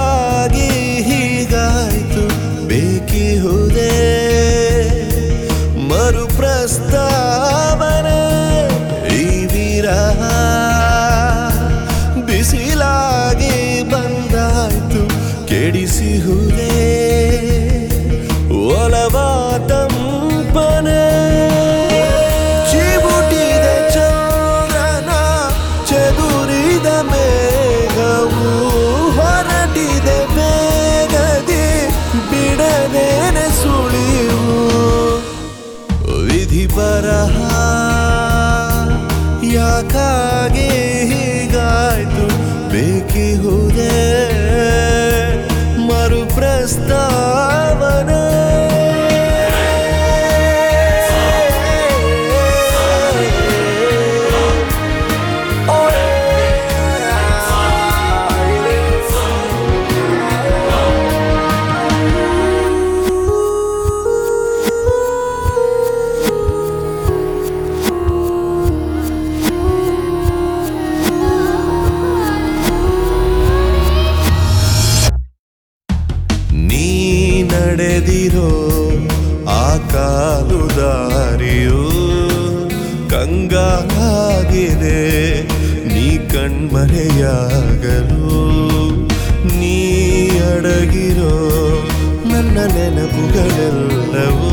ಯಾಕಾಗಿ ಹೀಗಾಯ್ತು ಬೇಕಿಹುದೇ ಮರು ಪ್ರಸ್ತಾವನೆ ಈ ವಿರಹ ಬಿಸಿಲಾಗಿ ಬಂದಾಯ್ತು ಕೆಡಿಸಿಹುದೇ ಒಲವ ತಂಪನೆ ಚಿಬುಟಿದೆ ಚಂದ್ರನ ಚದುರಿದ ಮೇಘವು ಹೊರಟಿದೆ ಬೇಗದೆ ಬಿಡದೇನೆ ಸುಳಿವು ವಿಧಿ ಬರಹ ಯಾಕಾಗಿ ಹೀಗಾಯ್ತು ಬೇಕಿಹುದೇ ಮರು ಪ್ರಸ್ತಾವನೆ ನೀ ನಡೆದಿರೋ ಆ ಕಾಲು ದಾರಿಯು ಕಂಗಾಗಿದೆ ನೀ ಕಣ್ಮರೆಯಾಗಲು ನೀ ಅಡಗಿರೋ ನನ್ನ ನೆನಪುಗಳೆಲ್ಲವೂ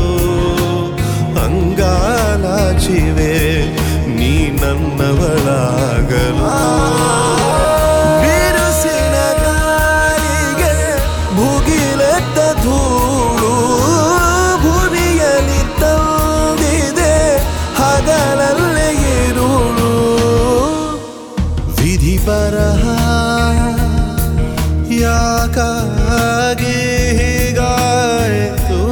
ಅಂಗಾಲಾಚಿವೆ ನೀ ನನ್ನವಳಾಗಲು ಬಿರುಸಿನ ಗಾಳಿಗೆ ಭುಗಿಲೆತ್ತ ಧೂಳು ಭುವಿಯಲ್ಲಿ ತಂದಿದೆ ಹಗಲಲ್ಲೇ ಇರುಳು ವಿಧಿ ಬರಹ ಯಾಕಾಗಿ ಹೀಗಾಯಿತು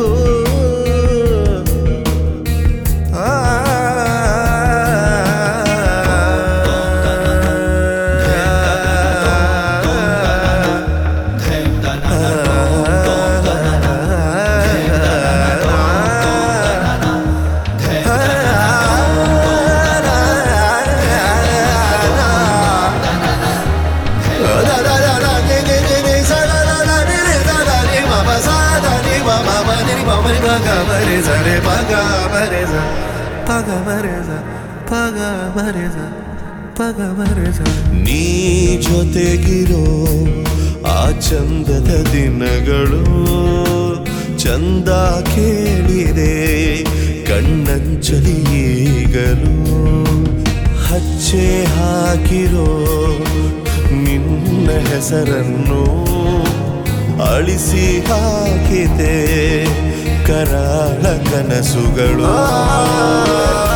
ನೀ ಜೊತೆಗಿರೋ ಆ ಚಂದದ ದಿನಗಳು ಚಂದ ಕೇಳಿದೆ ಕಣ್ಣಂಚಲಿ ಈಗಲು ಹಚ್ಚೆ ಹಾಕಿರೋ ನಿನ್ನ ಹೆಸರನ್ನು ಅಳಿಸಿ ಹಾಕಿದೆ ಕರಾಳ ಕನಸುಗಳು